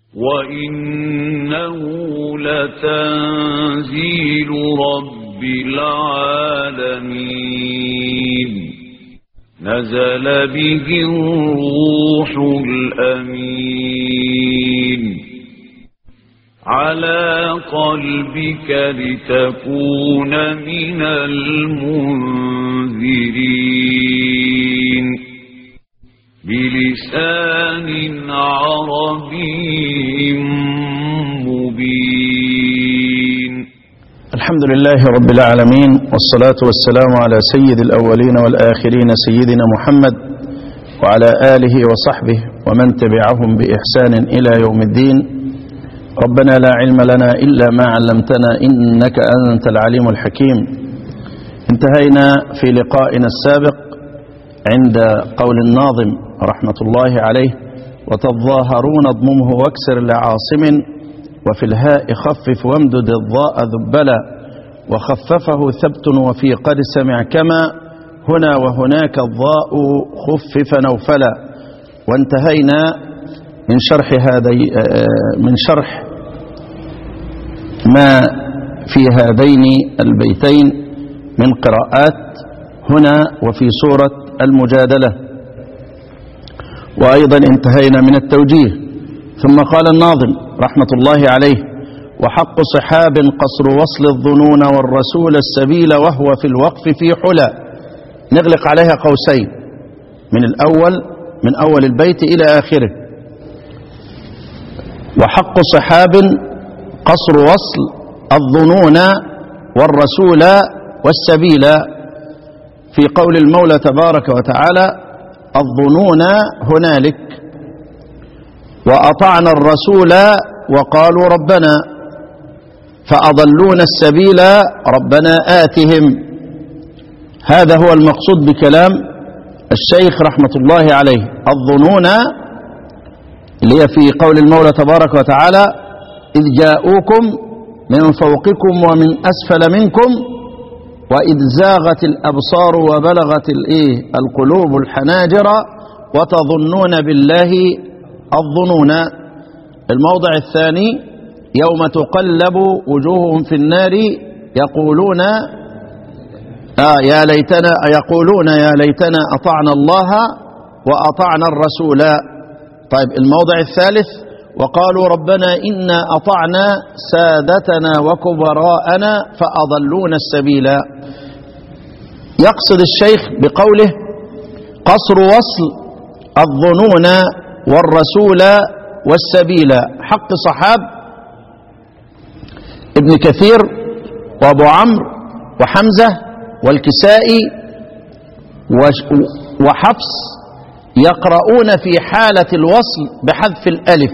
وإنه لتنزيل رب العالمين نزل به الروح الأمين على قلبك لتكون من المنذرين بلسان عربي مبين الحمد لله رب العالمين والصلاة والسلام على سيد الأولين والآخرين سيدنا محمد وعلى آله وصحبه ومن تبعهم بإحسان إلى يوم الدين ربنا لا علم لنا إلا ما علمتنا إنك أنت العليم الحكيم انتهينا في لقائنا السابق عند قول الناظم رحمة الله عليه وتظاهرون اضممه واكسر لعاصم وفي الهاء خفف وامدد الضاء ذبلا وخففه ثبت وفي قد سمع كما هنا وهناك الضاء خفف نوفلا وانتهينا من شرح هذي من شرح ما في هذين البيتين من قراءات هنا وفي سورة المجادلة وأيضا انتهينا من التوجيه ثم قال الناظم رحمة الله عليه وحق صحاب قصر وصل الظنون والرسول السبيل وهو في الوقف في حلا نغلق عليها قوسين من الأول من أول البيت إلى آخره وحق صحاب قصر وصل الظنون والرسول والسبيل في قول المولى تبارك وتعالى الظنون هنالك وأطعنا الرسول وقالوا ربنا فأضلون السبيل ربنا آتهم هذا هو المقصود بكلام الشيخ رحمة الله عليه الظنون اللي هي في قول المولى تبارك وتعالى إذ جاءوكم من فوقكم ومن أسفل منكم وإذ زاغت الأبصار وبلغت الإيه القلوب الحناجر وتظنون بالله الظنون الموضع الثاني يوم تقلب وجوههم في النار يقولون آه يا ليتنا يقولون يا ليتنا أطعنا الله وأطعنا الرسول طيب الموضع الثالث وقالوا ربنا إنا أطعنا سادتنا وكبراءنا فأضلونا السبيل يقصد الشيخ بقوله قصر وصل الظنون والرسول والسبيل حق صحاب ابن كثير وابو عمرو وحمزة والكسائي وحفص يقرؤون في حالة الوصل بحذف الألف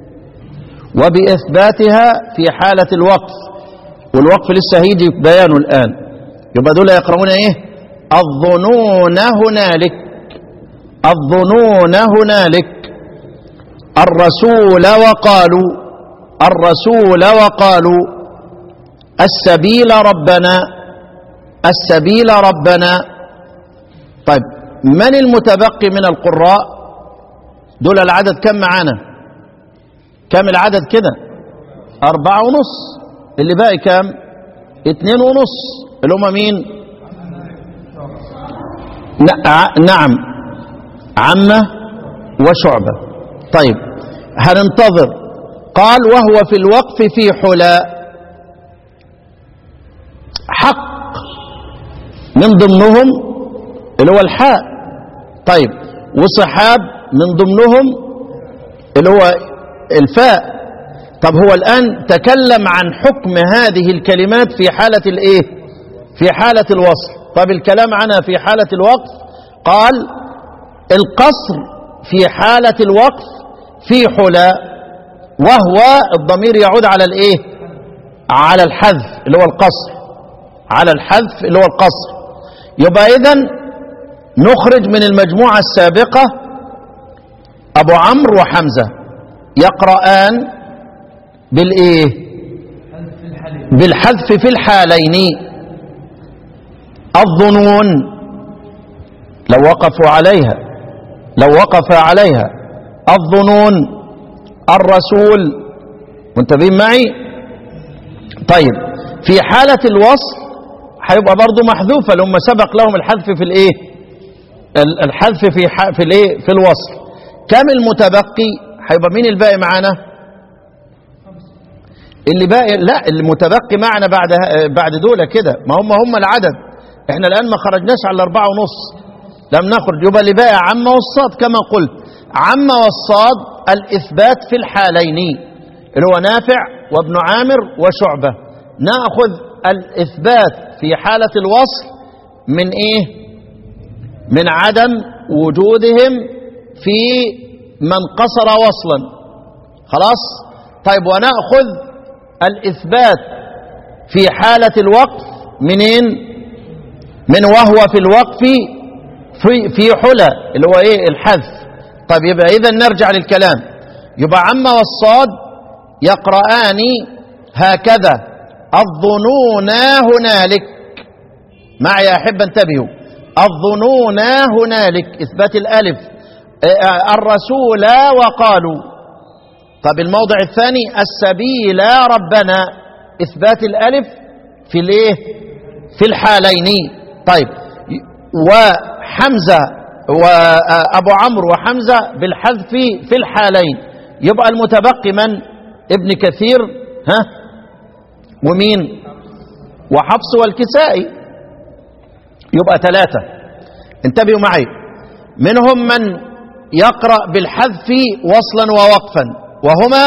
وبإثباتها في حالة الوقف والوقف لسه هيجي بيانه الآن يبقى دول يقرؤون إيه الظنون هنالك الظنون هنالك الرسول وقالوا الرسول وقالوا السبيل ربنا السبيل ربنا طيب من المتبقي من القراء دول العدد كم معانا كم العدد كده أربعة ونص اللي باقي كام اتنين ونص اللي هم مين نعم عمة وشعبة طيب هننتظر قال وهو في الوقف في حلا حق من ضمنهم اللي هو الحاء طيب وصحاب من ضمنهم اللي هو الفاء طب هو الآن تكلم عن حكم هذه الكلمات في حالة الايه في حالة الوصل طب الكلام عنها في حالة الوقف قال القصر في حالة الوقف في حلا وهو الضمير يعود على الايه على الحذف اللي هو القصر على الحذف اللي هو القصر يبقى اذا نخرج من المجموعة السابقة ابو عمرو وحمزة يقرآن بالايه بالحذف في الحالين الظنون لو وقفوا عليها لو وقف عليها الظنون الرسول منتبهين معي طيب في حالة الوصل هيبقى برضو محذوفة لما سبق لهم الحذف في الايه ال- الحذف في ح- في الايه في الوصل كم المتبقي هيبقى مين الباقي معانا اللي باقي لا المتبقي معنا بعد بعد دول كده ما هم هم العدد احنا الان ما خرجناش على الاربعة ونص لم نخرج يبقى اللي باقي عم والصاد كما قلت عم والصاد الاثبات في الحالين اللي هو نافع وابن عامر وشعبة ناخذ الاثبات في حالة الوصل من ايه من عدم وجودهم في من قصر وصلا خلاص طيب وناخذ الاثبات في حالة الوقف منين من وهو في الوقف في في حلى اللي هو ايه الحذف طيب يبقى اذا نرجع للكلام يبقى عم والصاد يقرآن هكذا الظنون هنالك معي يا احب انتبهوا الظنون هنالك اثبات الالف آه، الرسول وقالوا طب الموضع الثاني السبيل ربنا اثبات الالف في الايه في الحالين طيب وحمزه وابو عمرو وحمزه بالحذف في الحالين يبقى المتبقي من ابن كثير ها ومين وحفص والكسائي يبقى ثلاثه انتبهوا معي منهم من يقرا بالحذف وصلا ووقفا وهما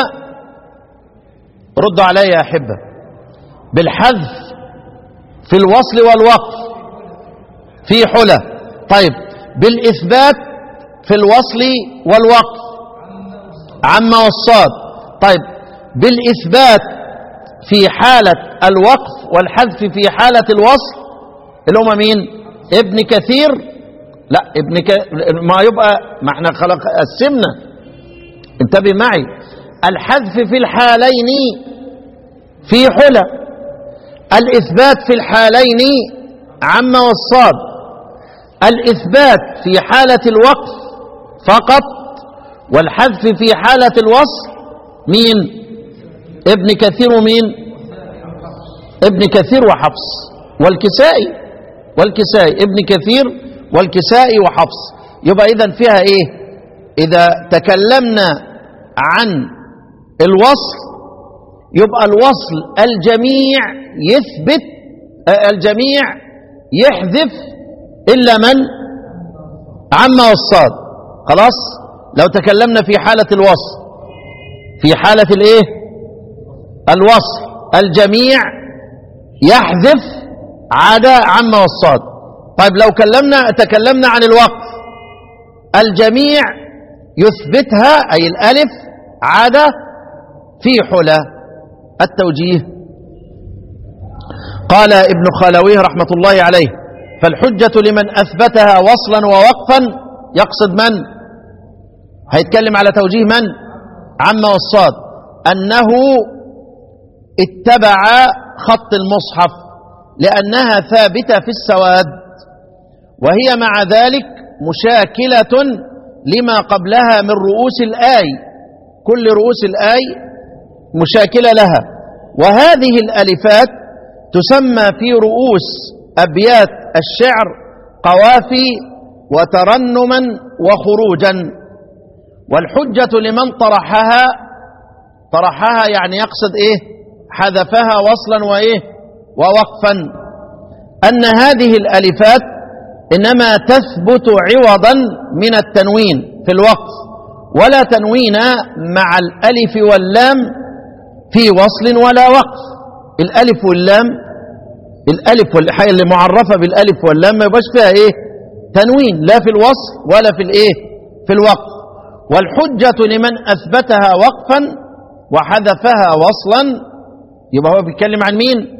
ردوا علي يا احبه بالحذف في الوصل والوقف في حلى طيب بالاثبات في الوصل والوقف عم والصاد طيب بالاثبات في حاله الوقف والحذف في حاله الوصل اللي هم مين ابن كثير لا ابن ك... ما يبقى ما احنا خلق قسمنا انتبه معي الحذف في الحالين في حلى الإثبات في الحالين عم والصاد الإثبات في حالة الوقف فقط والحذف في حالة الوصل مين ابن كثير ومين ابن كثير وحفص والكسائي والكسائي ابن كثير والكسائي وحفص يبقى إذا فيها إيه إذا تكلمنا عن الوصل يبقى الوصل الجميع يثبت آه، الجميع يحذف إلا من عم والصاد خلاص لو تكلمنا في حالة الوصل في حالة الايه الوصل الجميع يحذف عدا عم والصاد طيب لو كلمنا تكلمنا عن الوقف الجميع يثبتها أي الألف عدا في حلى التوجيه قال ابن خالويه رحمة الله عليه فالحجة لمن أثبتها وصلا ووقفا يقصد من هيتكلم على توجيه من عم والصاد أنه اتبع خط المصحف لأنها ثابتة في السواد وهي مع ذلك مشاكلة لما قبلها من رؤوس الآي كل رؤوس الآي مشاكلة لها وهذه الألفات تسمى في رؤوس أبيات الشعر قوافي وترنما وخروجا والحجة لمن طرحها طرحها يعني يقصد إيه حذفها وصلا وإيه ووقفا أن هذه الألفات إنما تثبت عوضا من التنوين في الوقف ولا تنوين مع الألف واللام في وصل ولا وقف الألف واللام الألف والحاجة اللي معرفة بالألف واللام ما يبقاش فيها إيه تنوين لا في الوصل ولا في الإيه في الوقف والحجة لمن أثبتها وقفا وحذفها وصلا يبقى هو بيتكلم عن مين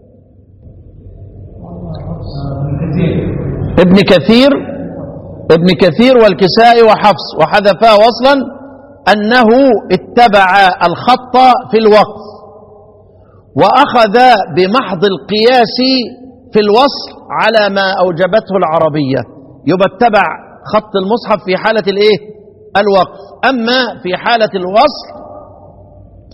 ابن كثير ابن كثير والكسائي وحفص وحذفها وصلا أنه اتبع الخط في الوقف وأخذ بمحض القياس في الوصل على ما أوجبته العربية يبقى اتبع خط المصحف في حالة الايه الوقف أما في حالة الوصل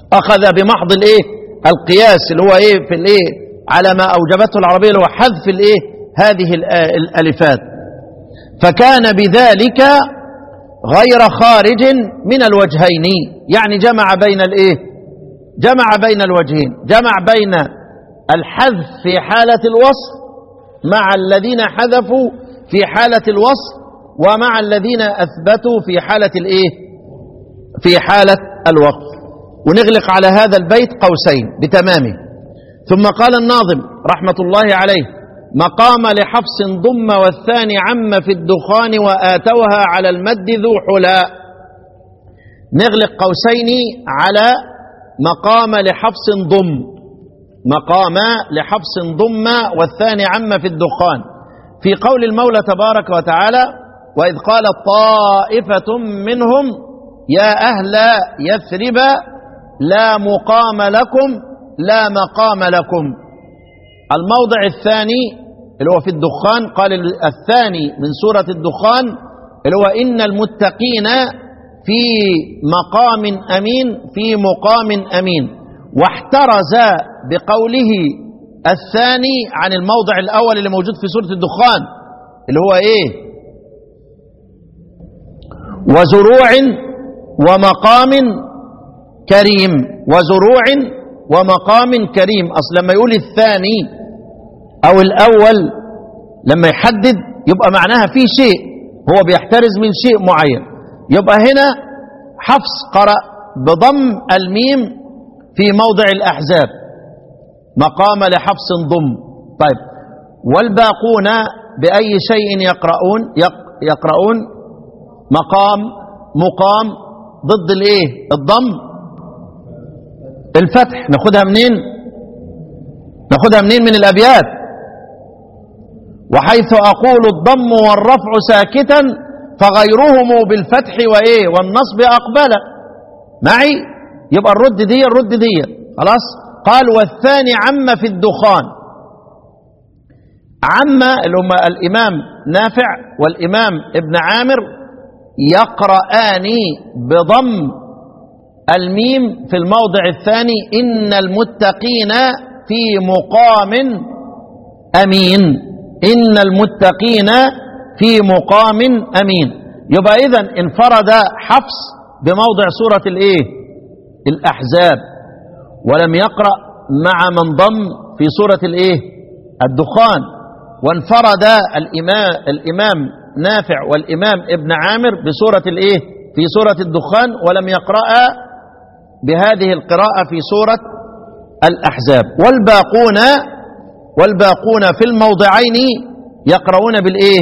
أخذ بمحض الإيه القياس اللي هو إيه في الإيه على ما أوجبته العربية اللي هو حذف الإيه هذه الآ- الألفات فكان بذلك غير خارج من الوجهين يعني جمع بين الإيه جمع بين الوجهين جمع بين الحذف في حالة الوصف مع الذين حذفوا في حالة الوصف ومع الذين أثبتوا في حالة الإيه في حالة الوقف ونغلق على هذا البيت قوسين بتمامه ثم قال الناظم رحمة الله عليه مقام لحفص ضم والثاني عم في الدخان وآتوها على المد ذو حلاء نغلق قوسين على مقام لحفص ضم مقام لحفص ضم والثاني عم في الدخان في قول المولى تبارك وتعالى وإذ قالت طائفة منهم يا أهل يثرب لا مقام لكم لا مقام لكم الموضع الثاني اللي هو في الدخان قال الثاني من سورة الدخان اللي هو إن المتقين في مقام أمين في مقام أمين واحترز بقوله الثاني عن الموضع الأول اللي موجود في سورة الدخان اللي هو إيه وزروع ومقام كريم وزروع ومقام كريم أصل لما يقول الثاني أو الأول لما يحدد يبقى معناها في شيء هو بيحترز من شيء معين يبقى هنا حفص قرأ بضم الميم في موضع الأحزاب مقام لحفص ضم طيب والباقون بأي شيء يقرؤون يق- يقرؤون مقام مقام ضد الايه الضم الفتح ناخدها منين ناخدها منين من الابيات وحيث اقول الضم والرفع ساكتا فغيرهم بالفتح وايه والنصب اقبل معي يبقى الرد دي الرد دي خلاص قال والثاني عم في الدخان عم اللي هم الامام نافع والامام ابن عامر يقرآن بضم الميم في الموضع الثاني إن المتقين في مقام أمين إن المتقين في مقام أمين يبقى إذن انفرد حفص بموضع سورة الإيه الأحزاب ولم يقرأ مع من ضم في سورة الإيه الدخان وانفرد الإمام, الإمام نافع والإمام ابن عامر بسورة الإيه في سورة الدخان ولم يقرأ بهذه القراءة في سورة الأحزاب والباقون والباقون في الموضعين يقرؤون بالإيه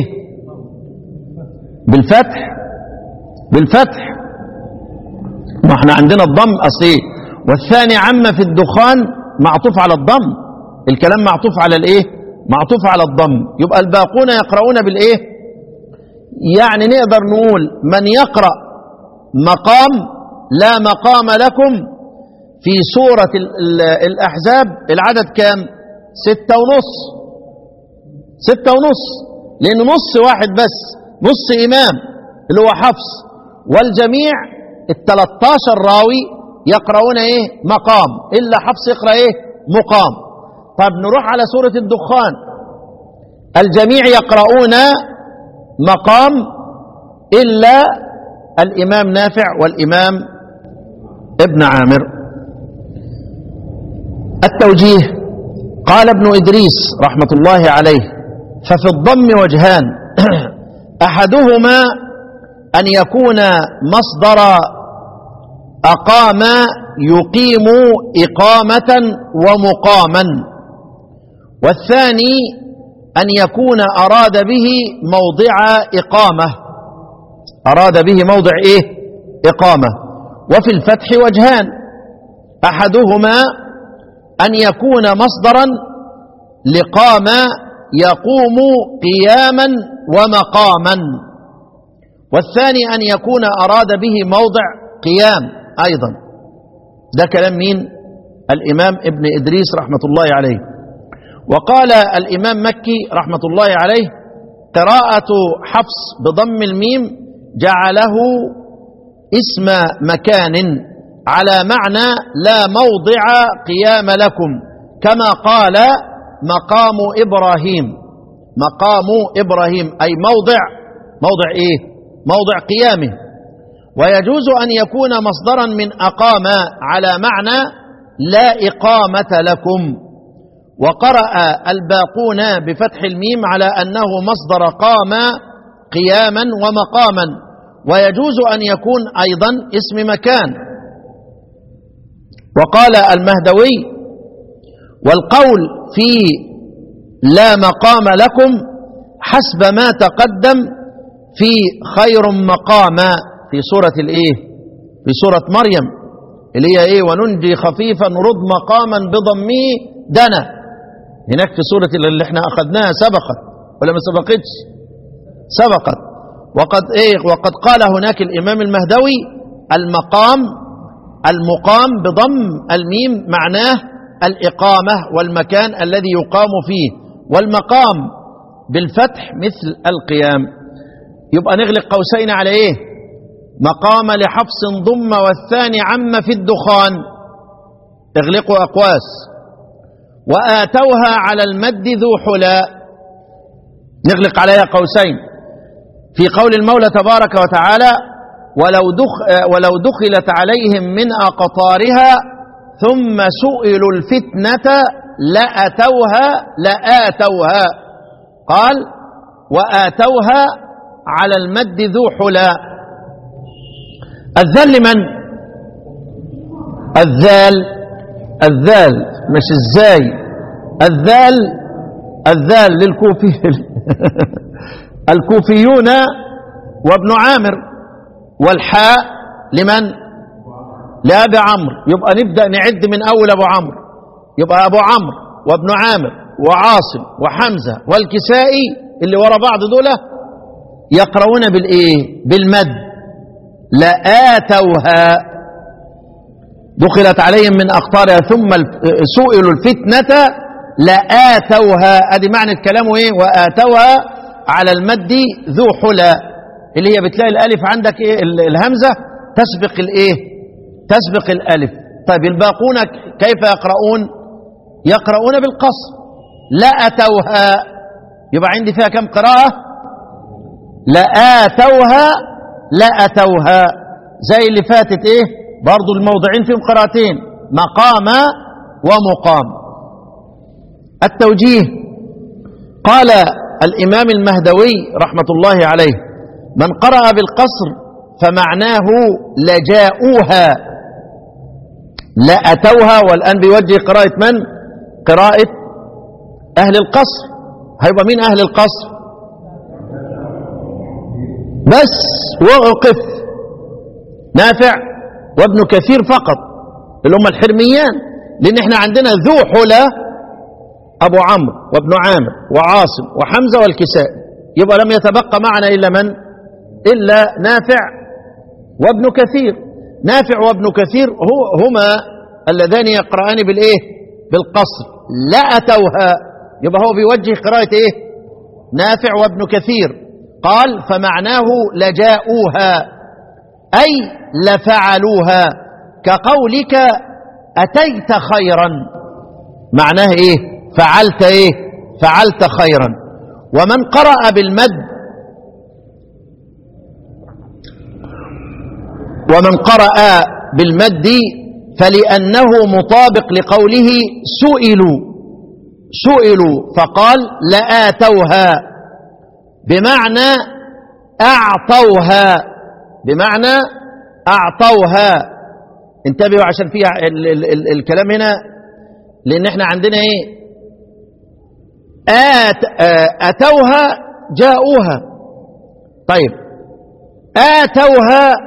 بالفتح بالفتح ما احنا عندنا الضم أصلي والثاني عم في الدخان معطوف على الضم الكلام معطوف على الإيه معطوف على الضم يبقى الباقون يقرؤون بالإيه يعني نقدر نقول من يقرأ مقام لا مقام لكم في سورة ال- ال- الأحزاب العدد كام ستة ونص ستة ونص لأن نص واحد بس نص إمام اللي هو حفص والجميع التلتاشر راوي يقرؤون إيه مقام إلا حفص يقرأ إيه مقام طب نروح على سورة الدخان الجميع يقرؤون مقام إلا الإمام نافع والإمام ابن عامر التوجيه قال ابن إدريس رحمة الله عليه ففي الضم وجهان أحدهما أن يكون مصدر أقام يقيم إقامة ومقاما والثاني أن يكون أراد به موضع إقامة أراد به موضع إيه إقامة وفي الفتح وجهان أحدهما أن يكون مصدرا لقام يقوم قياما ومقاما والثاني أن يكون أراد به موضع قيام أيضا ده كلام مين الإمام ابن إدريس رحمة الله عليه وقال الإمام مكي رحمة الله عليه قراءة حفص بضم الميم جعله اسم مكان على معنى لا موضع قيام لكم كما قال مقام إبراهيم مقام إبراهيم أي موضع موضع إيه موضع قيامه ويجوز أن يكون مصدرا من أقام على معنى لا إقامة لكم وقرأ الباقون بفتح الميم على أنه مصدر قام قياما ومقاما ويجوز أن يكون أيضا اسم مكان وقال المهدوي والقول في لا مقام لكم حسب ما تقدم في خير مقاما في سورة الايه في سورة مريم اللي هي ايه وننجي خفيفا رد مقاما بضمه دنا هناك في سورة اللي احنا اخذناها سبقت ولا ما سبقتش سبقت وقد ايه وقد قال هناك الامام المهدوي المقام المقام بضم الميم معناه الإقامة والمكان الذي يقام فيه والمقام بالفتح مثل القيام يبقى نغلق قوسين على ايه مقام لحفص ضم والثاني عم في الدخان اغلقوا أقواس وآتوها على المد ذو حلاء نغلق عليها قوسين في قول المولى تبارك وتعالى ولو, دخ ولو دخلت عليهم من أقطارها ثم سئلوا الفتنة لأتوها لآتوها قال وآتوها على المد ذو حلاء الذل لمن الذال الذال مش الزاي الذال الذال للكوفي الكوفيون وابن عامر والحاء لمن لأبي عمرو يبقى نبدأ نعد من أول أبو عمرو يبقى أبو عمرو وابن عامر وعاصم وحمزة والكسائي اللي ورا بعض دول يقرؤون بالإيه بالمد لآتوها دخلت عليهم من أخطارها ثم سئلوا الفتنة لآتوها أدي معنى الكلام إيه وآتوها على المد ذو حلى اللي هي بتلاقي الألف عندك إيه الهمزة تسبق الإيه تسبق الألف طيب الباقون كيف يقرؤون يقرؤون بالقصر لأتوها يبقى عندي فيها كم قراءة لآتوها لأتوها زي اللي فاتت إيه برضو الموضعين فيهم قراءتين مقام ومقام التوجيه قال الإمام المهدوي رحمة الله عليه من قرأ بالقصر فمعناه لجاؤوها لأتوها والآن بيوجه قراءة من قراءة أهل القصر هيبقى مين أهل القصر بس وقف نافع وابن كثير فقط اللي هم الحرميان لأن احنا عندنا ذو حلى أبو عمرو وابن عامر وعاصم وحمزة والكساء يبقى لم يتبقى معنا إلا من إلا نافع وابن كثير نافع وابن كثير هو هما اللذان يقرآن بالإيه بالقصر لا أتوها يبقى هو بيوجه قراءة إيه نافع وابن كثير قال فمعناه لجاؤوها أي لفعلوها كقولك أتيت خيرا معناه إيه فعلت إيه فعلت خيرا ومن قرأ بالمد ومن قرأ بالمد فلأنه مطابق لقوله سئلوا سئلوا فقال لآتوها بمعنى أعطوها بمعنى أعطوها انتبهوا عشان فيها ال ال ال الكلام هنا لأن احنا عندنا ايه آت أتوها جاءوها طيب آتوها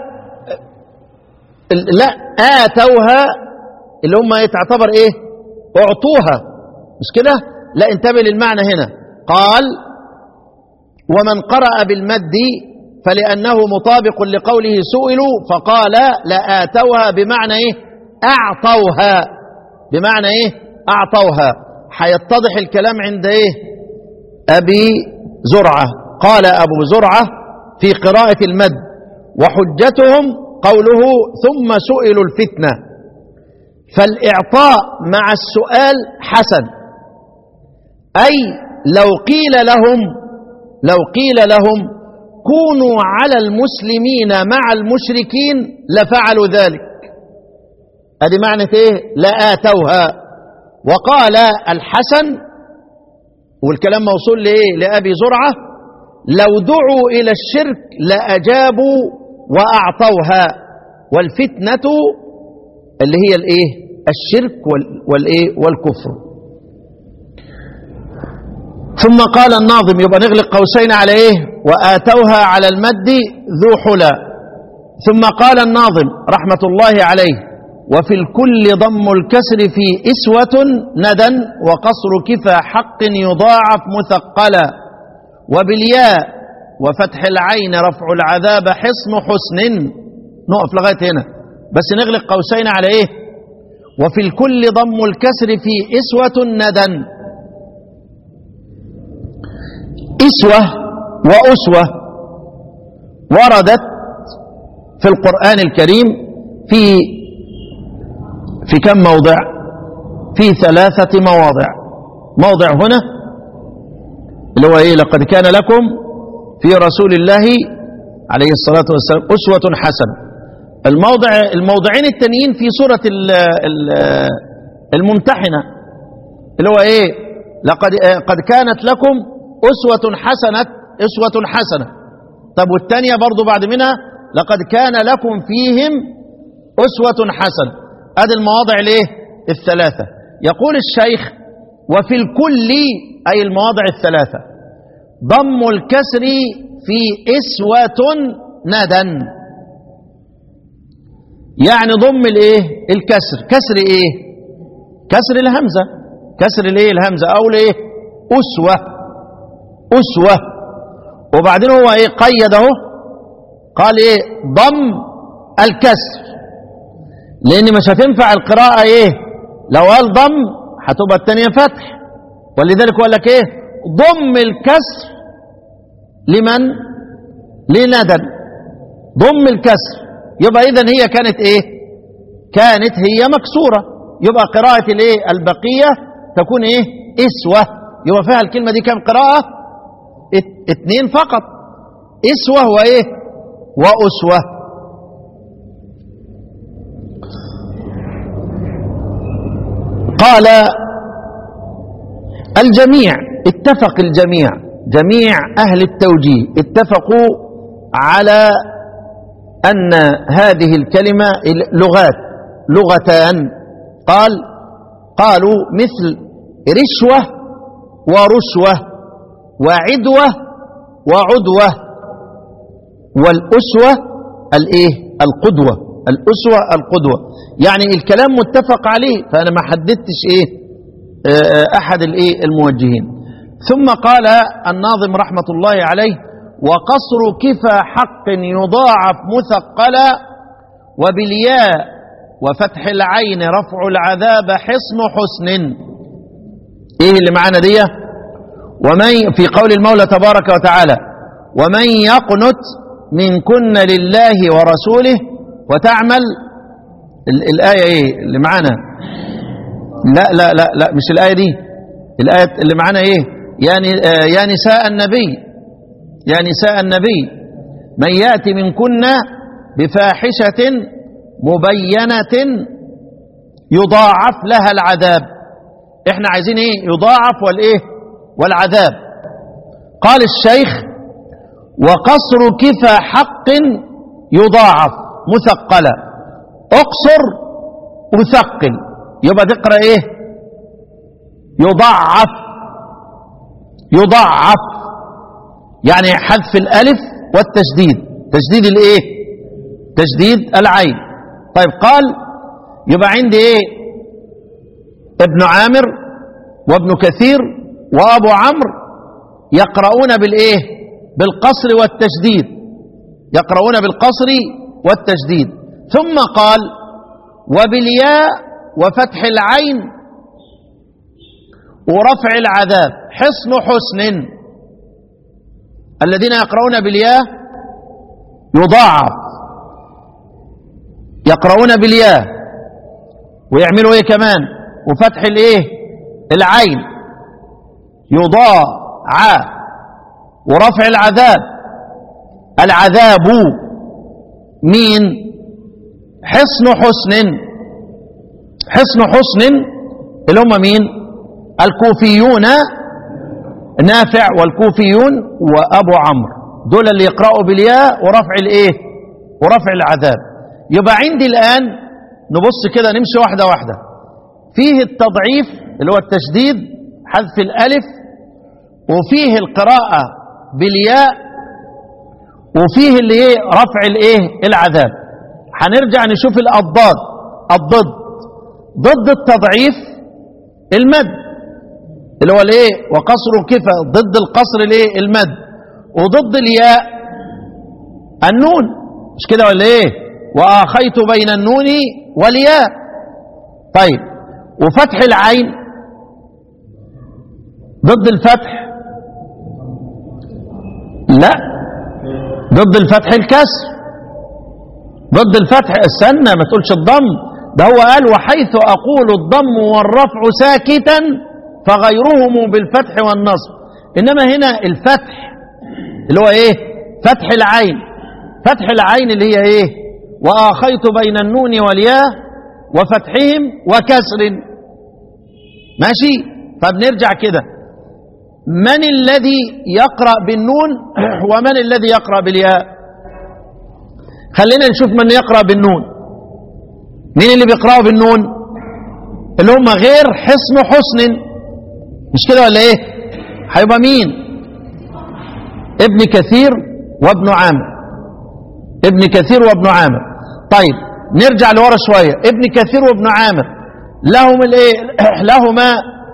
لا آتوها اللي هم تعتبر ايه اعطوها مش كده لا انتبه للمعنى هنا قال ومن قرأ بالمد فلأنه مطابق لقوله سئلوا فقال لآتوها بمعنى ايه أعطوها بمعنى ايه أعطوها هيتضح الكلام عند ايه أبي زرعة قال أبو زرعة في قراءة المد وحجتهم قوله ثم سئلوا الفتنة فالإعطاء مع السؤال حسن أي لو قيل لهم لو قيل لهم كونوا على المسلمين مع المشركين لفعلوا ذلك ادي معنى ايه لآتوها وقال الحسن والكلام موصول لايه لابي زرعه لو دعوا الى الشرك لاجابوا واعطوها والفتنه اللي هي الايه الشرك والايه والكفر ثم قال الناظم يبقى نغلق قوسين على ايه واتوها على المد ذو حلى ثم قال الناظم رحمه الله عليه وفي الكل ضم الكسر في إسوة ندى وقصر كفى حق يضاعف مثقلا وبالياء وفتح العين رفع العذاب حصن حسن نقف لغاية هنا بس نغلق قوسين على ايه وفي الكل ضم الكسر في إسوة ندى إسوة وأسوة وردت في القرآن الكريم في في كم موضع في ثلاثة مواضع موضع هنا اللي هو ايه لقد كان لكم في رسول الله عليه الصلاة والسلام أسوة حسنة الموضع الموضعين التانيين في سورة ال ال الممتحنة اللي هو ايه لقد قد كانت لكم أسوة حسنة أسوة حسنة طب والثانية برضو بعد منها لقد كان لكم فيهم أسوة حسنة هذه المواضع الايه الثلاثة يقول الشيخ وفي الكل أي المواضع الثلاثة ضم الكسر في إسوة ندى يعني ضم الايه الكسر كسر ايه كسر الهمزة كسر الايه الهمزة او الايه أسوة أسوة وبعدين هو ايه قيد اهو قال ايه ضم الكسر لان مش هتنفع القراءة ايه لو قال ضم هتبقى الثانية فتح ولذلك قال لك ايه ضم الكسر لمن لندى ضم الكسر يبقى اذا هي كانت ايه كانت هي مكسورة يبقى قراءة الايه البقية تكون ايه اسوة يبقى فيها الكلمة دي كام قراءة ات اتنين فقط اسوة وايه واسوة قال الجميع اتفق الجميع جميع أهل التوجيه اتفقوا على أن هذه الكلمة لغات لغتان قال قالوا مثل رشوة ورشوة وعدوة وعدوة والأسوة الإيه القدوة الأسوة القدوة يعني الكلام متفق عليه فأنا ما حددتش إيه أحد الإيه الموجهين ثم قال الناظم رحمة الله عليه وقصر كفى حق يضاعف مثقلا وبالياء وفتح العين رفع العذاب حصن حسن ايه اللي معانا دي ومن في قول المولى تبارك وتعالى ومن يقنت منكن لله ورسوله وتعمل ال الآية ايه اللي معانا لا لا لا لا مش الآية دي الآية اللي معانا ايه يعني آه يا نساء النبي يا نساء النبي من يأتي منكن بفاحشة مبينة يضاعف لها العذاب احنا عايزين ايه يضاعف والايه والعذاب قال الشيخ وقصر كفى حق يضاعف مثقلة اقصر وثقل يبقى تقرا ايه يضاعف يضاعف يعني حذف الالف والتشديد تشديد الايه تشديد العين طيب قال يبقى عندي ايه ابن عامر وابن كثير وابو عمرو يقرؤون بالايه بالقصر والتشديد يقرؤون بالقصر والتشديد ثم قال وبالياء وفتح العين ورفع العذاب حصن حسن الذين يقرؤون بالياء يضاعف يقرؤون بالياء ويعملوا ايه كمان وفتح الايه العين يضاع ورفع العذاب العذاب مين حصن حسن حصن حسن اللي هم مين الكوفيون نافع والكوفيون وابو عمرو دول اللي يقرأوا بالياء ورفع الايه ورفع العذاب يبقى عندي الآن نبص كده نمشي واحدة واحدة فيه التضعيف اللي هو التشديد حذف الألف وفيه القراءة بالياء وفيه اللي ايه رفع الايه العذاب هنرجع نشوف الأضداد الضد ضد التضعيف المد اللي هو الايه وقصر كفى ضد القصر الايه المد وضد الياء النون مش كده ولا ايه واخيت بين النون والياء طيب وفتح العين ضد الفتح لا ضد الفتح الكسر ضد الفتح استنى ما تقولش الضم ده هو قال وحيث اقول الضم والرفع ساكتا فغيرهم بالفتح والنصب انما هنا الفتح اللي هو ايه فتح العين فتح العين اللي هي ايه واخيت بين النون والياء وفتحهم وكسر ماشي فبنرجع كده من الذي يقرأ بالنون ومن الذي يقرأ بالياء خلينا نشوف من يقرأ بالنون مين اللي بيقرأوا بالنون اللي هم غير حصن حسن مش كده ولا ايه هيبقى مين ابن كثير وابن عامر ابن كثير وابن عامر طيب نرجع لورا شوية ابن كثير وابن عامر لهم الايه لهما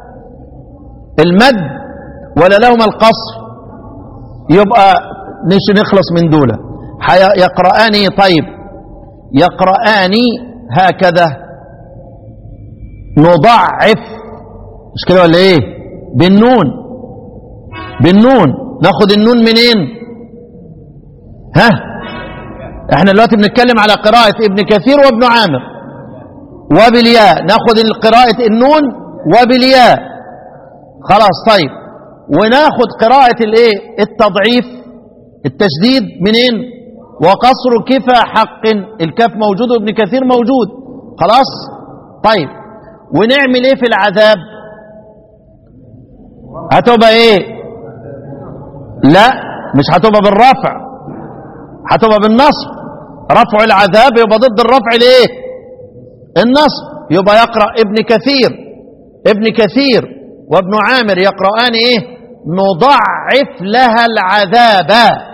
المد ولا لهما القصر يبقى نش نخلص من دولة يقرآن طيب يقرآن هكذا نضعف مش كده ولا ايه بالنون بالنون ناخد النون منين ها احنا دلوقتي بنتكلم على قراءة ابن كثير وابن عامر وبالياء ناخد قراءة النون وبالياء خلاص طيب وناخد قراءة الايه التضعيف التشديد منين وقصر كفى حق الكاف موجود وابن كثير موجود خلاص طيب ونعمل ايه في العذاب هتبقى ايه لا مش هتبقى بالرفع هتبقى بالنصب رفع العذاب يبقى ضد الرفع الايه النصب يبقى يقرأ ابن كثير ابن كثير وابن عامر يقرآن ايه نضعف لها العذاب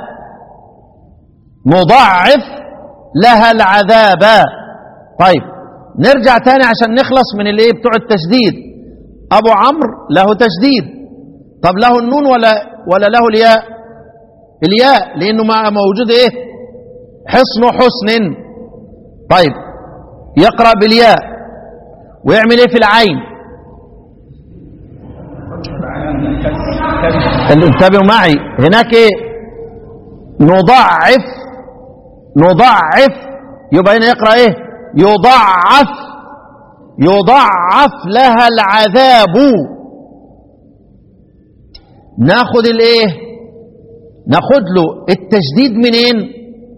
نضعف لها العذاب طيب نرجع تاني عشان نخلص من اللي بتوع التشديد ابو عمرو له تشديد طب له النون ولا ولا له الياء الياء لانه ما موجود ايه حصن حسن طيب يقرا بالياء ويعمل ايه في العين انتبهوا معي هناك ايه نضعف نضعف يبقى هنا يقرا ايه يضعف يضعف لها العذاب ناخد الايه ناخد له التشديد منين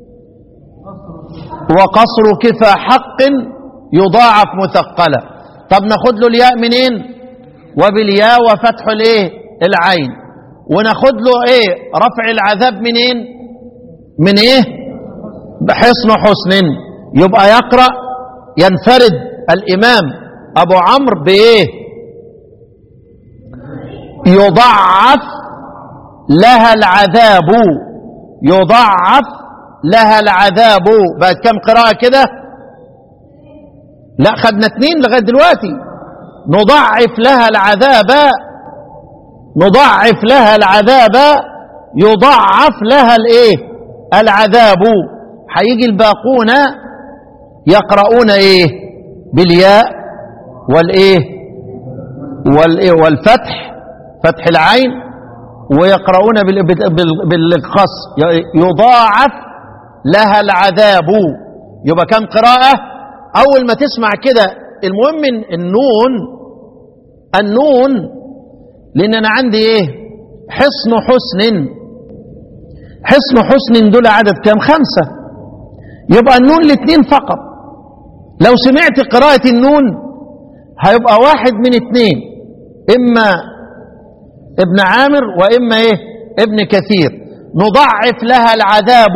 وقصر كفى حق يضاعف مثقلة طب ناخد له الياء منين وبالياء وفتح الايه العين وناخد له ايه رفع العذاب منين من ايه بحصن حسن يبقى يقرأ ينفرد الامام ابو عمرو بايه يضعف لها العذاب يضعف لها العذاب بقت كم قراءة كده لا خدنا اتنين لغاية دلوقتي نضعف لها العذاب نضعف لها العذاب يضعف لها الايه العذاب هيجي الباقون يقرؤون ايه بالياء والايه والايه والفتح فتح العين ويقرؤون بالقص يضاعف لها العذاب يبقى كم قراءة اول ما تسمع كده المهم إن النون النون لان انا عندي ايه حصن حسن حصن حسن دول عدد كام خمسة يبقى النون الاثنين فقط لو سمعت قراءة النون هيبقى واحد من اثنين اما ابن عامر واما ايه ابن كثير نضعف لها العذاب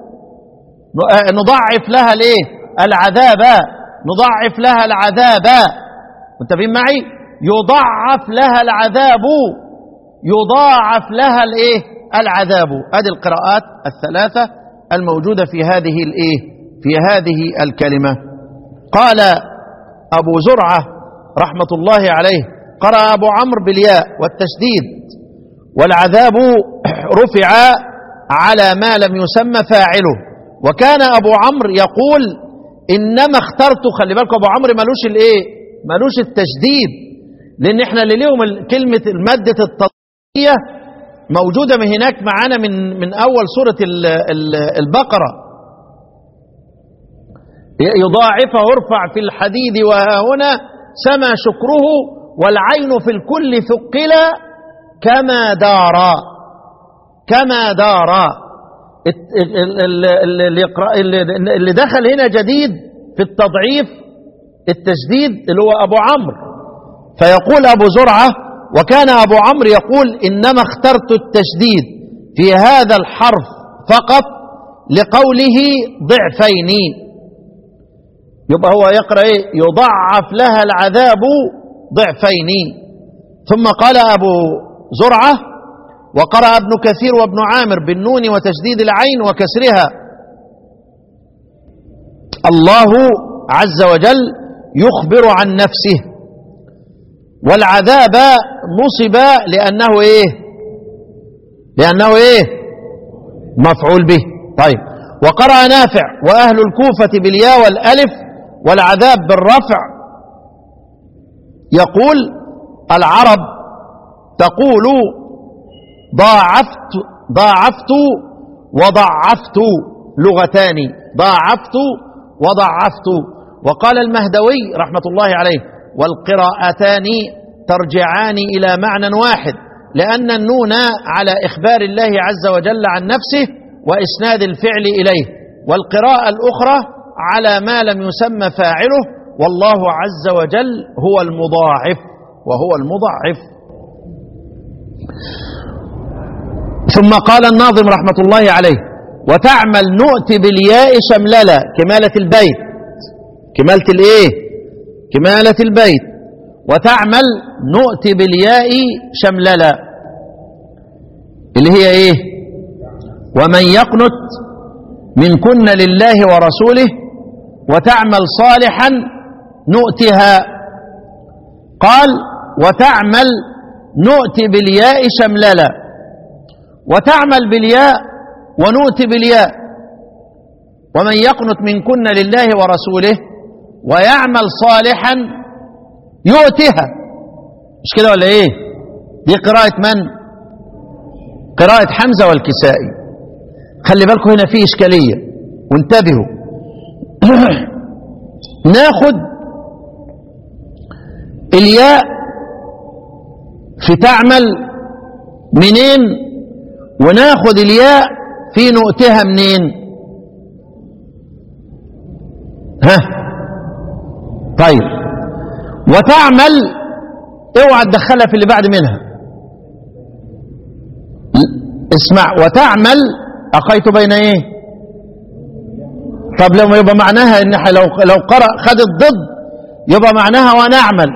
نضعف لها الايه العذاب نضعف لها العذاب متفقين معي يضعف لها العذاب يضاعف لها الايه العذاب ادي القراءات الثلاثه الموجوده في هذه الايه في هذه الكلمه قال ابو زرعه رحمه الله عليه قرأ ابو عمرو بالياء والتشديد والعذاب رفع على ما لم يسمى فاعله وكان ابو عمرو يقول انما اخترت خلي بالكم ابو عمرو ملوش الايه ملوش التشديد لان احنا اللي ليهم كلمه الماده التطبيقيه موجوده من هناك معانا من من اول سوره ال ال البقره يضاعفه ارفع في الحديد وها هنا سما شكره والعين في الكل ثقل كما دارا كما دارا اللي دخل هنا جديد في التضعيف التشديد اللي هو أبو عمرو فيقول أبو زرعة وكان أبو عمرو يقول إنما اخترت التشديد في هذا الحرف فقط لقوله ضعفين يبقى هو يقرأ إيه يضعف لها العذاب ضعفين ثم قال أبو زرعة وقرأ ابن كثير وابن عامر بالنون وتشديد العين وكسرها الله عز وجل يخبر عن نفسه والعذاب نصب لأنه إيه لأنه إيه مفعول به طيب وقرأ نافع وأهل الكوفة بالياء والألف والعذاب بالرفع يقول العرب تقول ضاعفت ضاعفت وضعفت لغتان ضاعفت وضعفت وقال المهدوي رحمة الله عليه والقراءتان ترجعان إلى معنى واحد لأن النون على إخبار الله عز وجل عن نفسه وإسناد الفعل إليه والقراءة الأخرى على ما لم يسمى فاعله والله عز وجل هو المضاعف وهو المضاعف ثم قال الناظم رحمة الله عليه وتعمل نؤتي بالياء شمللة كمالة البيت كمالة الايه كمالة البيت وتعمل نؤتي بالياء شمللة اللي هي ايه ومن يقنت منكن لله ورسوله وتعمل صالحا نؤتها قال وتعمل نؤتي بالياء شمللة وتعمل بالياء ونؤتي بالياء ومن يقنت منكن لله ورسوله ويعمل صالحا يؤتها مش كده ولا ايه دي قراءة من قراءة حمزة والكسائي خلي بالكم هنا في إشكالية وانتبهوا ناخد الياء في تعمل منين وناخد الياء في نؤتها منين ها طيب وتعمل اوعى تدخلها في اللي بعد منها اسمع وتعمل اخيت بين ايه طب لما يبقى معناها ان لو لو قرأ خد الضد يبقى معناها ونعمل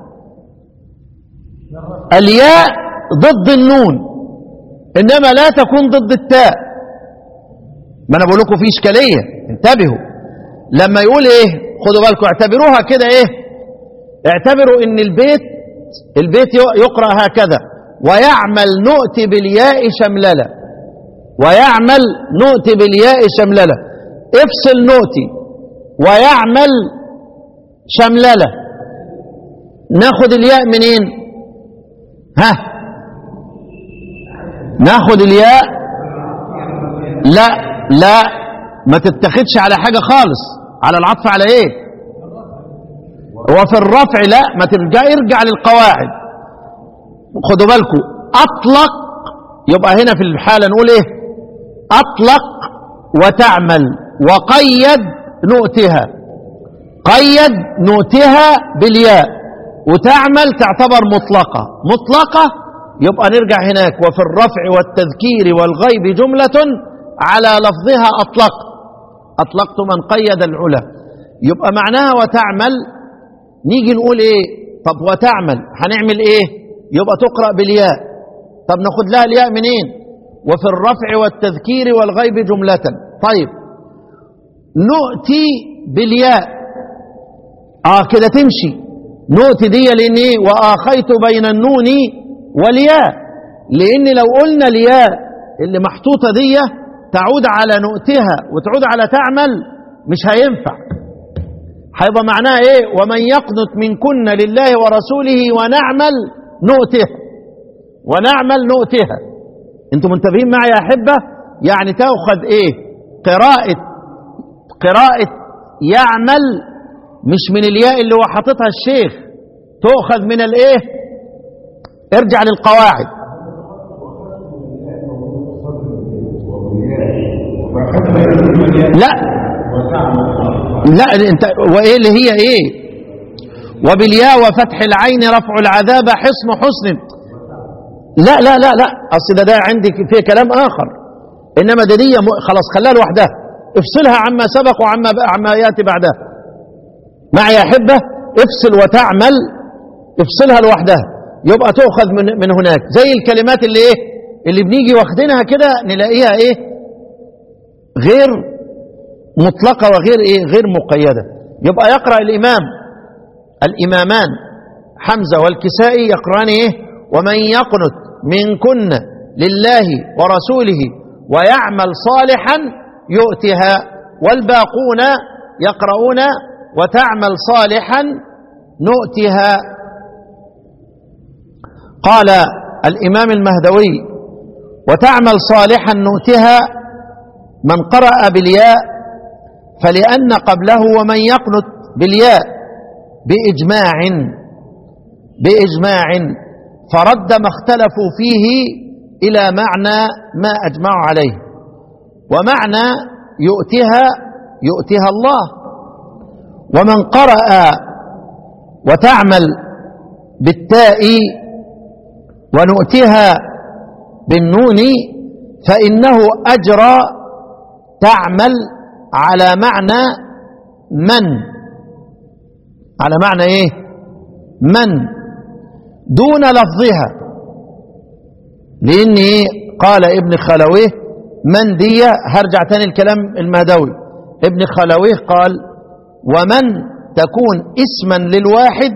الياء ضد النون انما لا تكون ضد التاء ما انا بقول لكم في اشكاليه انتبهوا لما يقول ايه خدوا بالكم اعتبروها كده ايه اعتبروا ان البيت البيت يقرا هكذا ويعمل نؤتي بالياء شملله ويعمل نؤتي بالياء شملله افصل نؤتي ويعمل شملله ناخد الياء منين ها ناخد الياء لا لا ما تتخدش على حاجة خالص على العطف على ايه وفي الرفع لا ما ترجع ارجع للقواعد خدوا بالكم اطلق يبقى هنا في الحاله نقول ايه اطلق وتعمل وقيد نؤتها قيد نؤتها بالياء وتعمل تعتبر مطلقه مطلقه يبقى نرجع هناك وفي الرفع والتذكير والغيب جمله على لفظها اطلقت اطلقت من قيد العلا يبقى معناها وتعمل نيجي نقول ايه طب وتعمل هنعمل ايه يبقى تقرا بالياء طب ناخد لها الياء منين وفي الرفع والتذكير والغيب جمله طيب نؤتي بالياء اه كده تمشي نؤتي دي لان ايه واخيت بين النون والياء لان لو قلنا الياء اللي محطوطه دي تعود على نؤتها وتعود على تعمل مش هينفع هيبقى معناها ايه ومن يقنت منكن لله ورسوله ونعمل نؤته ونعمل نؤتها انتم منتبهين معي يا احبه يعني تاخذ ايه قراءه قراءه يعمل مش من الياء اللي هو حاططها الشيخ تؤخذ من الايه ارجع للقواعد لا لا انت وايه اللي هي ايه وبالياء وفتح العين رفع العذاب حصن حسن لا لا لا لا اصل ده, ده عندي في كلام اخر انما ده دي م- خلاص خليها لوحدها افصلها عما سبق وعما عما ياتي بعدها معي يا احبه افصل وتعمل افصلها لوحدها يبقى تؤخذ من من هناك زي الكلمات اللي ايه اللي بنيجي واخدينها كده نلاقيها ايه غير مطلقة وغير ايه غير مقيدة يبقى يقرأ الإمام الإمامان حمزة والكسائي يقرأان ايه ومن يقنت منكن لله ورسوله ويعمل صالحا يؤتها والباقون يقرؤون وتعمل صالحا نؤتها قال الإمام المهدوي وتعمل صالحا نؤتها من قرأ بالياء فلأن قبله ومن يقنت بالياء بإجماع بإجماع فرد ما اختلفوا فيه إلى معنى ما أجمعوا عليه ومعنى يؤتها يؤتها الله ومن قرأ وتعمل بالتاء ونؤتها بالنون فإنه أجرى تعمل على معنى من على معنى ايه من دون لفظها لان ايه قال ابن خلويه من دي هرجع تاني الكلام المهدوي ابن خلويه قال ومن تكون اسما للواحد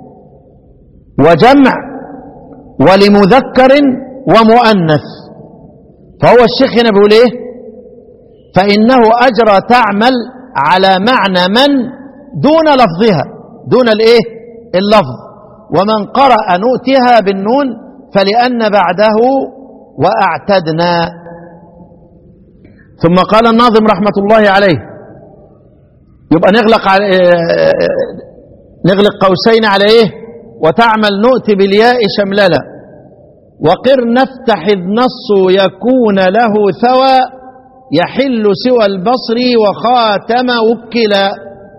وجمع ولمذكر ومؤنث فهو الشيخ هنا بيقول ايه فإنه أجرى تعمل على معنى من دون لفظها دون الايه اللفظ ومن قرأ نؤتها بالنون فلأن بعده وأعتدنا ثم قال الناظم رحمة الله عليه يبقى نغلق على نغلق قوسين على ايه وتعمل نؤتي بالياء شمللا وقر نفتح إذ نص يكون له ثوى يحل سوى البصر وخاتم وكلا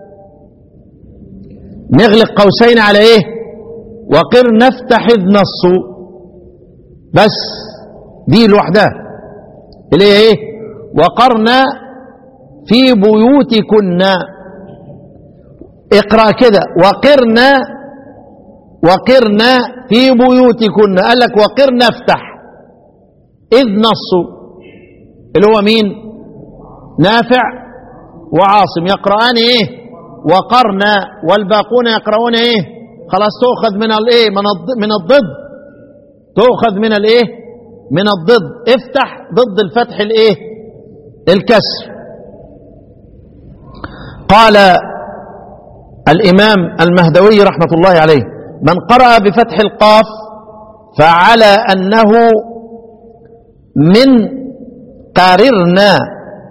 نغلق قوسين على ايه وقر نفتح إذ نص بس دي لوحدها اللي هي ايه وقرنا في بيوتكن اقرا كده وقرنا وقرنا في بيوتكن قال لك وقرنا افتح اذ نصوا اللي هو مين نافع وعاصم يقرآن ايه وقرنا والباقون يقرؤون ايه خلاص تؤخذ من الايه من الضد من الضد تؤخذ من الايه من الضد افتح ضد الفتح الايه الكسر قال الامام المهدوي رحمه الله عليه من قرأ بفتح القاف فعلى انه من قاررنا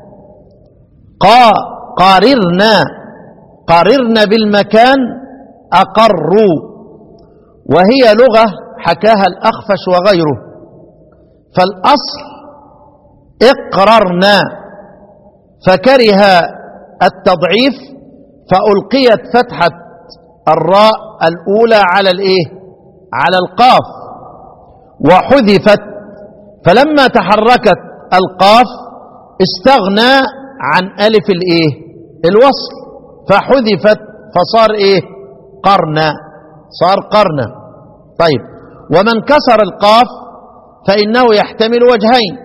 قا قاررنا قاررنا بالمكان أقروا وهي لغة حكاها الأخفش وغيره فالأصل اقررنا فكره التضعيف فألقيت فتحة الراء الأولى على الإيه على القاف وحذفت فلما تحركت القاف استغنى عن ألف الإيه الوصل فحذفت فصار إيه قرنا صار قرنا طيب ومن كسر القاف فإنه يحتمل وجهين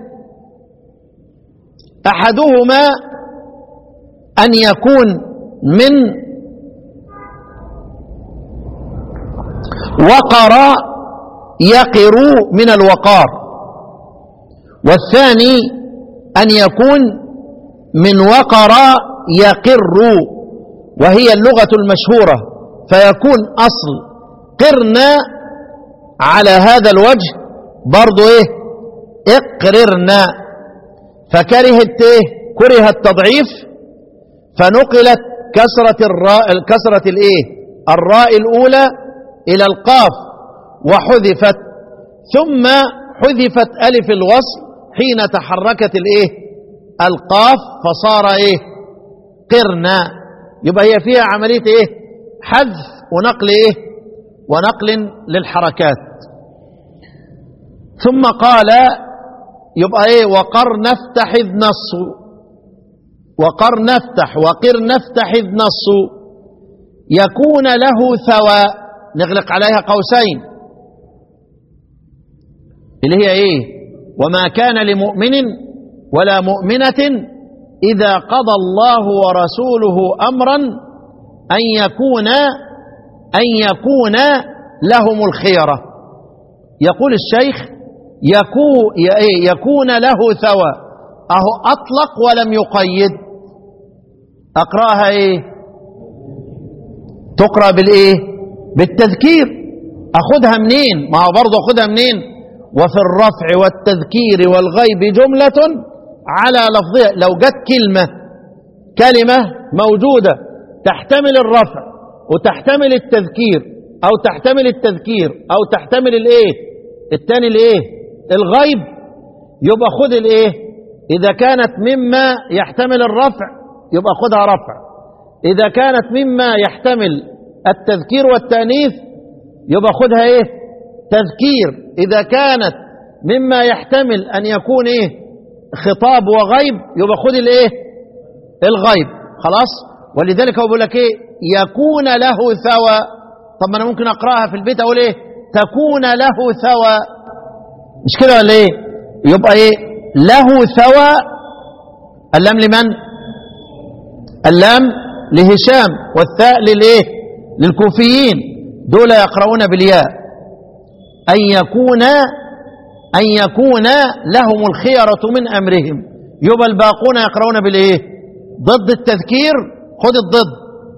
أحدهما أن يكون من وقر يقر من الوقار والثاني أن يكون من وقر يقر وهي اللغة المشهورة فيكون أصل قرنا على هذا الوجه برضو إيه اقررنا فكرهت إيه كره التضعيف فنقلت كسرة الراء كسرة الإيه الراء الأولى إلى القاف وحذفت ثم حذفت ألف الوصل حين تحركت الإيه القاف فصار إيه قرنا يبقى هي فيها عملية إيه حذف ونقل إيه ونقل للحركات ثم قال يبقى إيه وقر نفتح إذ نص وقر نفتح وقر نفتح إذ نص يكون له ثوى نغلق عليها قوسين اللي هي ايه وما كان لمؤمن ولا مؤمنة إذا قضى الله ورسوله أمرا أن يكون أن يكون لهم الخيرة يقول الشيخ يكو يكون له ثوى أهو أطلق ولم يقيد أقرأها إيه تقرأ بالإيه بالتذكير أخذها منين ما هو برضه أخذها منين وفي الرفع والتذكير والغيب جملة على لفظها لو جت كلمة كلمة موجودة تحتمل الرفع وتحتمل التذكير أو تحتمل التذكير أو تحتمل الإيه الثاني الإيه الغيب يبقى خذ الإيه إذا كانت مما يحتمل الرفع يبقى خذها رفع إذا كانت مما يحتمل التذكير والتأنيث يبقى خذها إيه تذكير إذا كانت مما يحتمل أن يكون إيه خطاب وغيب يبقى خذ الإيه الغيب خلاص ولذلك هو بيقول لك إيه يكون له ثوى طب ما أنا ممكن أقرأها في البيت أقول إيه تكون له ثوى مش كده ولا إيه يبقى إيه له ثوى اللام لمن اللام لهشام والثاء للإيه للكوفيين دول يقرؤون بالياء أن يكون أن يكون لهم الخيرة من أمرهم يبقى الباقون يقرؤون بالإيه ضد التذكير خذ الضد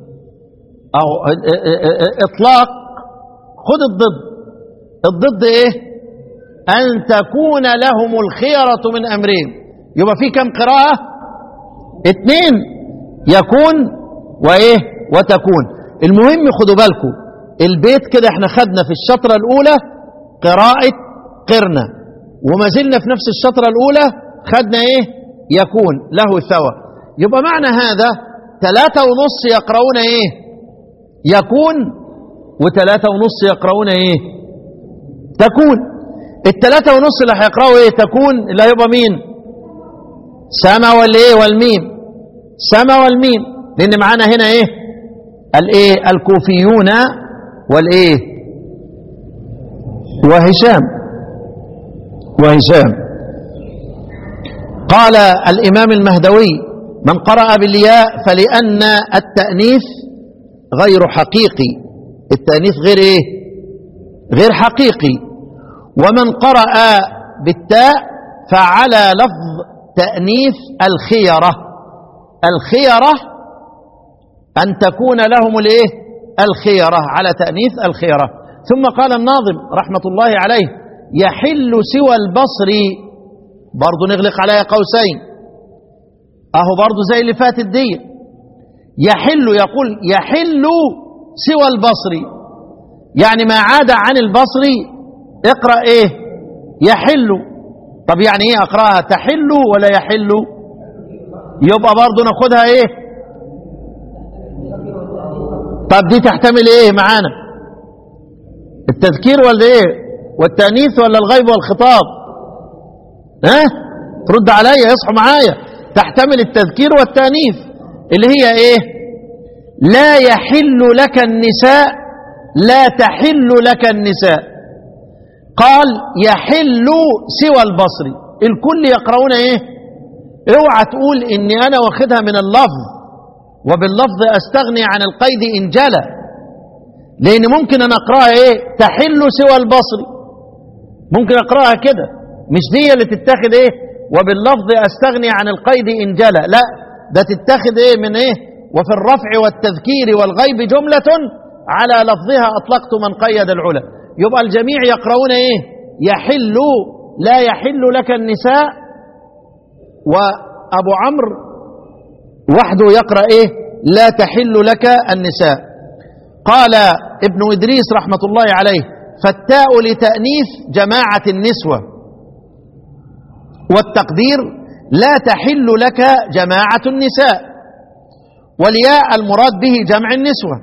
أو إطلاق خذ الضد الضد إيه أن تكون لهم الخيرة من أمرهم يبقى في كم قراءة اتنين يكون وإيه وتكون المهم خدوا بالكم البيت كده احنا خدنا في الشطرة الأولى قراءة قرنة وما زلنا في نفس الشطرة الأولى خدنا ايه يكون له ثوى يبقى معنى هذا ثلاثة ونص يقرؤون ايه يكون وثلاثة ونص يقرؤون ايه تكون الثلاثة ونص اللي هيقرأوا ايه تكون اللي هيبقى مين سما والايه والميم سما والميم لان معانا هنا ايه الايه الكوفيون والايه وهشام وهشام قال الامام المهدوي من قرأ بالياء فلأن التأنيث غير حقيقي التأنيث غير ايه غير حقيقي ومن قرأ بالتاء فعلى لفظ تأنيث الخيرة الخيرة أن تكون لهم الايه الخيرة على تأنيث الخيرة ثم قال الناظم رحمة الله عليه يحل سوى البصر برضو نغلق عليها قوسين أهو برضو زي اللي فاتت دي يحل يقول يحل سوى البصري يعني ما عاد عن البصري اقرأ ايه يحل طب يعني ايه اقرأها تحل ولا يحل يبقى برضه ناخدها ايه طب دي تحتمل ايه معانا التذكير ولا ايه والتانيث ولا الغيب والخطاب ها ترد عليا اصحوا معايا تحتمل التذكير والتانيث اللي هي ايه لا يحل لك النساء لا تحل لك النساء قال يحل سوى البصري الكل يقرؤون ايه اوعى تقول اني انا واخدها من اللفظ وباللفظ استغني عن القيد ان جلى لان ممكن انا اقراها ايه تحل سوى البصري ممكن اقراها كده مش دي اللي تتاخد ايه وباللفظ استغني عن القيد ان جلى لا ده تتاخد ايه من ايه وفي الرفع والتذكير والغيب جملة على لفظها اطلقت من قيد العلا يبقى الجميع يقرؤون ايه يحل لا يحل لك النساء وابو عمرو وحده يقرأ ايه لا تحل لك النساء قال ابن ادريس رحمة الله عليه فالتاء لتأنيث جماعة النسوة والتقدير لا تحل لك جماعة النساء والياء المراد به جمع النسوة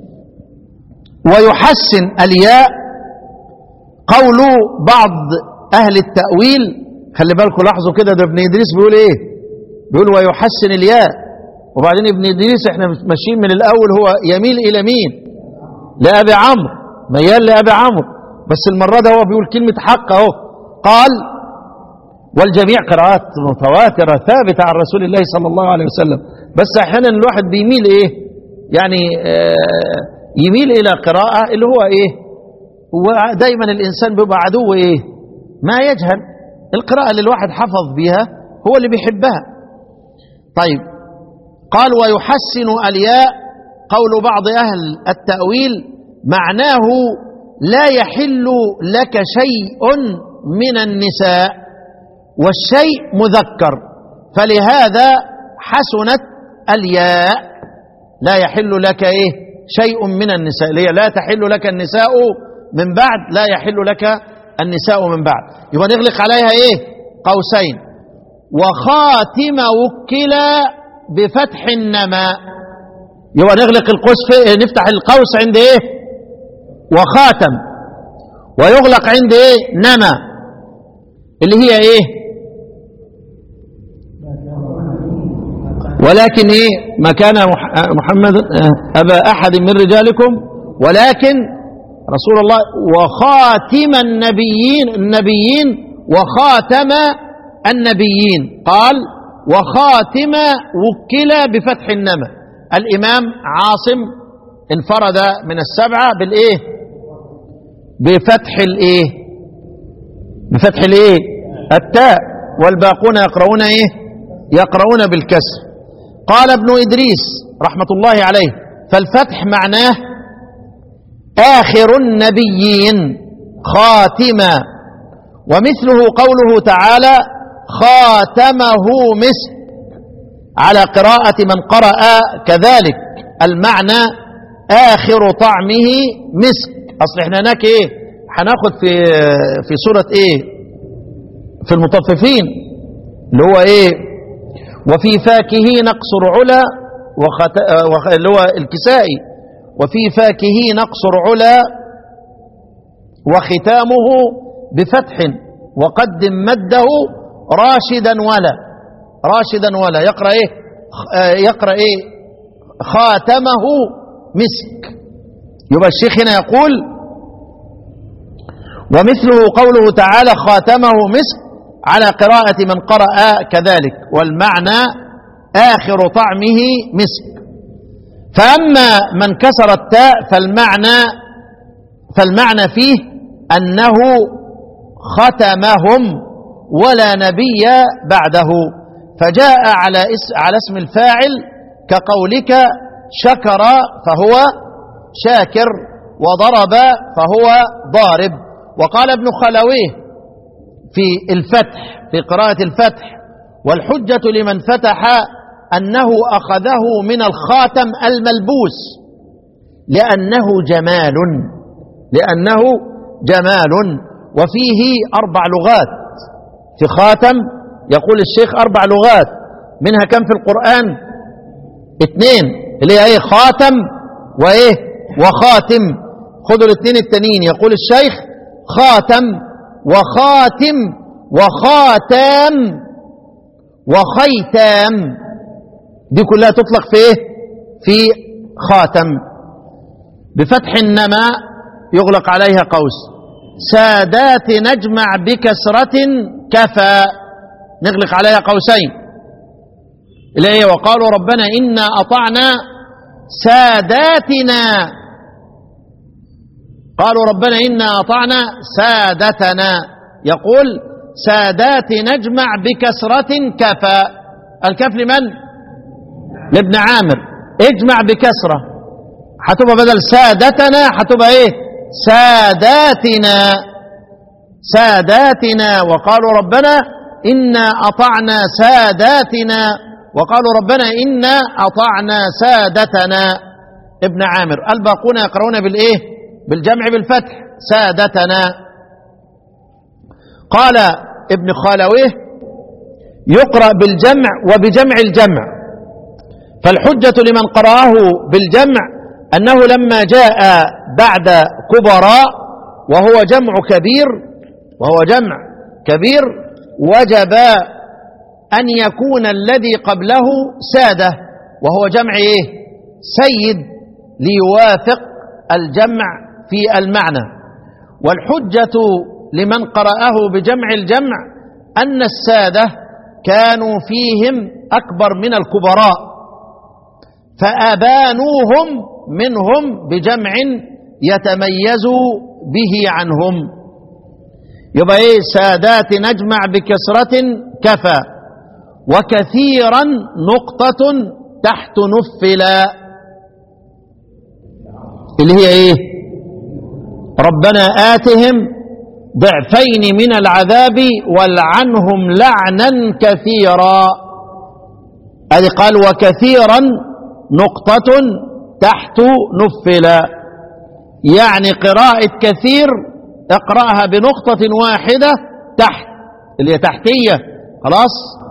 ويحسن الياء قول بعض أهل التأويل خلي بالكم لاحظوا كده ده ابن إدريس بيقول إيه بيقول ويحسن الياء وبعدين ابن إدريس احنا ماشيين من الأول هو يميل إلى مين لأبي عمرو ميال لأبي عمرو بس المرة ده هو بيقول كلمة حق اهو قال والجميع قراءات متواترة ثابتة عن رسول الله صلى الله عليه وسلم بس أحيانا الواحد بيميل إيه يعني آه يميل إلى قراءة اللي هو إيه ودايما الإنسان بيبقى عدو إيه ما يجهل القراءة اللي الواحد حفظ بها هو اللي بيحبها طيب قال ويحسن الياء قول بعض أهل التأويل معناه لا يحل لك شيء من النساء والشيء مذكر فلهذا حسنت الياء لا يحل لك ايه شيء من النساء اللي هي لا تحل لك النساء من بعد لا يحل لك النساء من بعد يبقى نغلق عليها ايه قوسين وخاتم وكلا بفتح النماء يبقى نغلق القوس في نفتح القوس عند ايه وخاتم ويغلق عند ايه نما اللي هي ايه ولكن ايه ما كان محمد ابا احد من رجالكم ولكن رسول الله وخاتم النبيين النبيين وخاتم النبيين قال وخاتم وكل بفتح النمى الامام عاصم انفرد من السبعه بالايه بفتح الايه بفتح الايه التاء والباقون يقرؤون ايه يقرؤون بالكسر قال ابن إدريس رحمة الله عليه فالفتح معناه آخر النبيين خاتما ومثله قوله تعالى خاتمه مسك على قراءة من قرأ كذلك المعنى آخر طعمه مسك أصل احنا هناك ايه هناخد في في سورة ايه في المطففين اللي هو ايه وفي فاكه نقصر علا وخت... وخ... اللي هو الكسائي وفي فاكه نقصر علا وختامه بفتح وقدم مده راشدا ولا راشدا ولا يقرأ ايه يقرأ ايه خاتمه مسك يبقى الشيخ هنا يقول ومثله قوله تعالى خاتمه مسك على قراءة من قرأ كذلك والمعنى آخر طعمه مسك فأما من كسر التاء فالمعنى فالمعنى فيه أنه ختمهم ولا نبي بعده فجاء على اسم, على اسم الفاعل كقولك شكر فهو شاكر وضرب فهو ضارب وقال ابن خلويه في الفتح في قراءة الفتح والحجة لمن فتح أنه أخذه من الخاتم الملبوس لأنه جمال لأنه جمال وفيه أربع لغات في خاتم يقول الشيخ أربع لغات منها كم في القرآن اثنين اللي هي ايه خاتم وايه وخاتم خذوا الاثنين التانيين يقول الشيخ خاتم وخاتم وخاتم وخيتام دي كلها تطلق في ايه في خاتم بفتح النماء يغلق عليها قوس سادات نجمع بكسرة كفى نغلق عليها قوسين اللي هي وقالوا ربنا إنا أطعنا ساداتنا قالوا ربنا إنا أطعنا سادتنا يقول سادات نجمع بكسرة كفى الكف لمن لابن عامر اجمع بكسرة هتبقى بدل سادتنا هتبقى ايه ساداتنا ساداتنا وقالوا ربنا إنا أطعنا ساداتنا وقالوا ربنا إنا أطعنا سادتنا ابن عامر الباقون يقرؤون بالإيه بالجمع بالفتح سادتنا قال ابن خالويه يقرأ بالجمع وبجمع الجمع فالحجة لمن قرأه بالجمع أنه لما جاء بعد كبراء وهو جمع كبير وهو جمع كبير وجب أن يكون الذي قبله سادة وهو جمع إيه سيد ليوافق الجمع في المعنى والحجة لمن قرأه بجمع الجمع أن السادة كانوا فيهم أكبر من الكبراء فأبانوهم منهم بجمع يتميز به عنهم يبقى ايه سادات نجمع بكسرة كفى وكثيرا نقطة تحت نفلا اللي هي ايه ربنا آتهم ضعفين من العذاب والعنهم لعنا كثيرا هذه قال وكثيرا نقطة تحت نفلا يعني قراءة كثير اقرأها بنقطة واحدة تحت اللي هي تحتية خلاص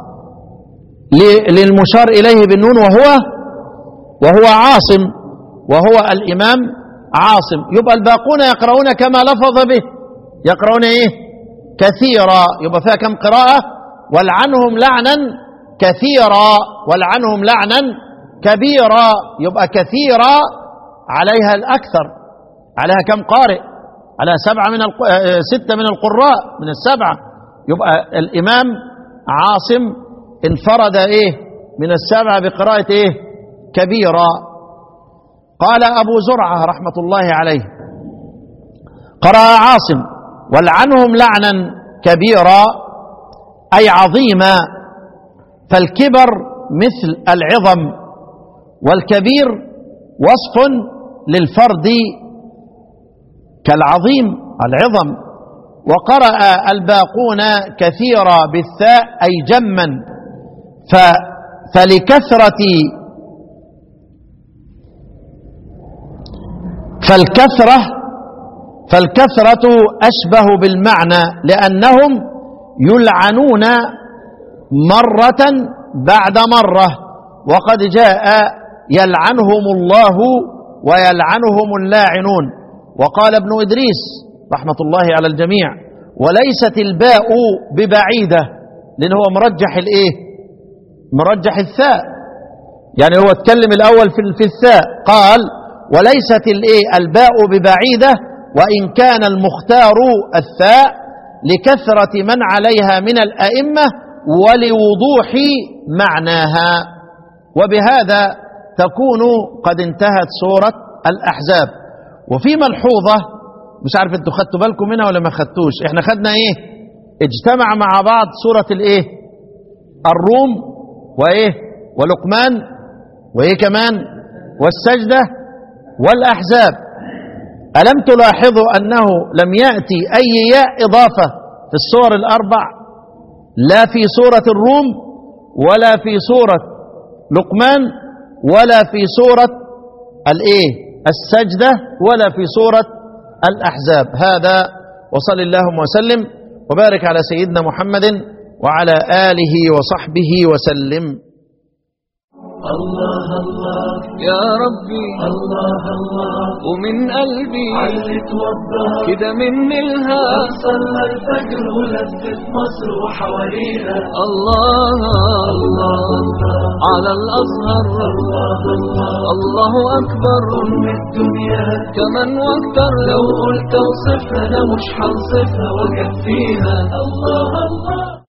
للمشار إليه بالنون وهو وهو عاصم وهو الإمام عاصم يبقى الباقون يقرؤون كما لفظ به يقرؤون إيه كثيرا يبقى فيها كم قراءة والعنهم لعنا كثيرا والعنهم لعنا كبيرا يبقى كثيرا عليها الأكثر عليها كم قارئ على سبعة من الق... ستة من القراء من السبعة يبقى الإمام عاصم انفرد إيه من السبعة بقراءة إيه كبيرة قال أبو زرعة رحمة الله عليه قرأ عاصم ولعنهم لعنا كبيرا أي عظيما فالكبر مثل العظم والكبير وصف للفرد كالعظيم العظم وقرأ الباقون كثيرا بالثاء أي جما ف فلكثرة فالكثرة فالكثرة أشبه بالمعنى لأنهم يلعنون مرة بعد مرة وقد جاء يلعنهم الله ويلعنهم اللاعنون وقال ابن إدريس رحمة الله على الجميع وليست الباء ببعيدة لأن هو مرجح الإيه مرجح الثاء يعني هو اتكلم الأول في في الثاء قال وليست الإيه الباء ببعيدة وإن كان المختار الثاء لكثرة من عليها من الأئمة ولوضوح معناها وبهذا تكون قد انتهت سورة الأحزاب وفي ملحوظة مش عارف انتوا خدتوا بالكم منها ولا ما خدتوش احنا خدنا ايه اجتمع مع بعض سورة الايه الروم وايه ولقمان وايه كمان والسجدة والأحزاب ألم تلاحظوا أنه لم يأتي أي ياء إضافة في السور الأربع لا في سورة الروم ولا في سورة لقمان ولا في سورة الايه السجدة ولا في سورة الأحزاب هذا وصل اللهم وسلم وبارك على سيدنا محمد وعلى آله وصحبه وسلم الله الله يا ربي الله الله ومن قلبي علت وضح كده مني الهام صلى الفجر ولفت مصر وحوالينا الله الله على الأزهر الله الله الله أكبر أم الدنيا كمان واكتر لو قلت اوصفها انا مش هنصفها واكفيها الله الله